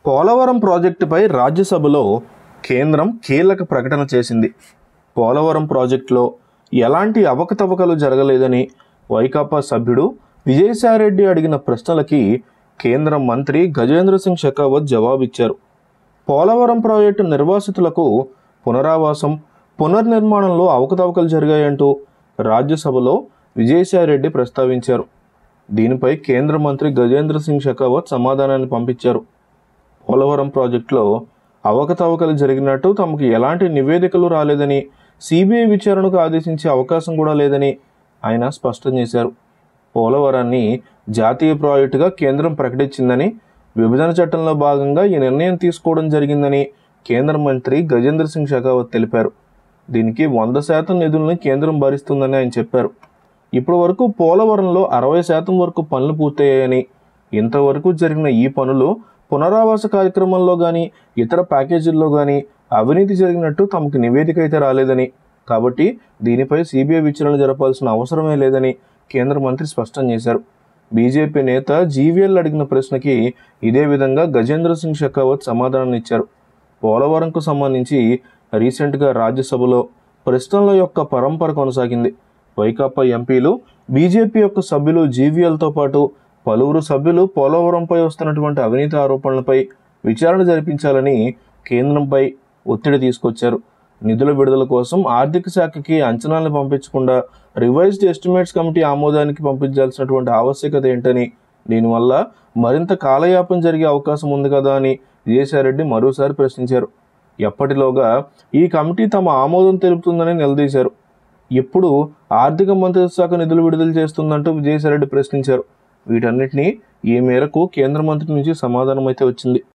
పోలవరం ప్రాజెక్టుపై రాజ్యసభలో కేంద్రం కీలక ప్రకటన చేసింది పోలవరం ప్రాజెక్టులో ఎలాంటి అవకతవకలు జరగలేదని వైకాపా సభ్యుడు విజయసాయిరెడ్డి అడిగిన ప్రశ్నలకి కేంద్ర మంత్రి గజేంద్ర సింగ్ షెకావత్ జవాబిచ్చారు పోలవరం ప్రాజెక్టు నిర్వాసితులకు పునరావాసం పునర్నిర్మాణంలో అవకతవకలు జరిగాయంటూ రాజ్యసభలో విజయసాయిరెడ్డి ప్రస్తావించారు దీనిపై కేంద్ర మంత్రి గజేంద్ర సింగ్ షెకావత్ సమాధానాన్ని పంపించారు పోలవరం ప్రాజెక్టులో అవకతవకలు జరిగినట్టు తమకు ఎలాంటి నివేదికలు రాలేదని సిబిఐ విచారణకు ఆదేశించే అవకాశం కూడా లేదని ఆయన స్పష్టం చేశారు పోలవరాన్ని జాతీయ ప్రాజెక్టుగా కేంద్రం ప్రకటించిందని విభజన చట్టంలో భాగంగా ఈ నిర్ణయం తీసుకోవడం జరిగిందని కేంద్ర మంత్రి గజేంద్ర సింగ్ షెకావత్ తెలిపారు దీనికి వంద శాతం నిధులను కేంద్రం భరిస్తుందని ఆయన చెప్పారు ఇప్పటి వరకు పోలవరంలో అరవై శాతం వరకు పనులు పూర్తయ్యాయని ఇంతవరకు జరిగిన ఈ పనులు పునరావాస కార్యక్రమంలో కానీ ఇతర ప్యాకేజీల్లో కానీ అవినీతి జరిగినట్టు తమకు నివేదిక అయితే రాలేదని కాబట్టి దీనిపై సిబిఐ విచారణ జరపాల్సిన అవసరమే లేదని కేంద్ర మంత్రి స్పష్టం చేశారు బీజేపీ నేత జీవీఎల్ అడిగిన ప్రశ్నకి ఇదే విధంగా గజేంద్ర సింగ్ షెకావత్ సమాధానం ఇచ్చారు పోలవరంకు సంబంధించి రీసెంట్గా రాజ్యసభలో ప్రశ్నల యొక్క పరంపర కొనసాగింది వైకాపా ఎంపీలు బీజేపీ యొక్క సభ్యులు జీవీఎల్తో పాటు పలువురు సభ్యులు పోలవరంపై వస్తున్నటువంటి అవినీతి ఆరోపణలపై విచారణ జరిపించాలని కేంద్రంపై ఒత్తిడి తీసుకొచ్చారు నిధుల విడుదల కోసం ఆర్థిక శాఖకి అంచనాలను పంపించకుండా రివైజ్డ్ ఎస్టిమేట్స్ కమిటీ ఆమోదానికి పంపించాల్సినటువంటి ఆవశ్యకత ఏంటని దీనివల్ల మరింత కాలయాపన జరిగే అవకాశం ఉంది కదా అని విజయసాయిరెడ్డి మరోసారి ప్రశ్నించారు ఎప్పటిలోగా ఈ కమిటీ తమ ఆమోదం తెలుపుతుందని నిలదీశారు ఎప్పుడు ఆర్థిక మంత్రిత్వ శాఖ నిధులు విడుదల చేస్తుందంటూ విజయసాయిరెడ్డి ప్రశ్నించారు వీటన్నిటినీ ఈ మేరకు కేంద్ర మంత్రి నుంచి సమాధానం అయితే వచ్చింది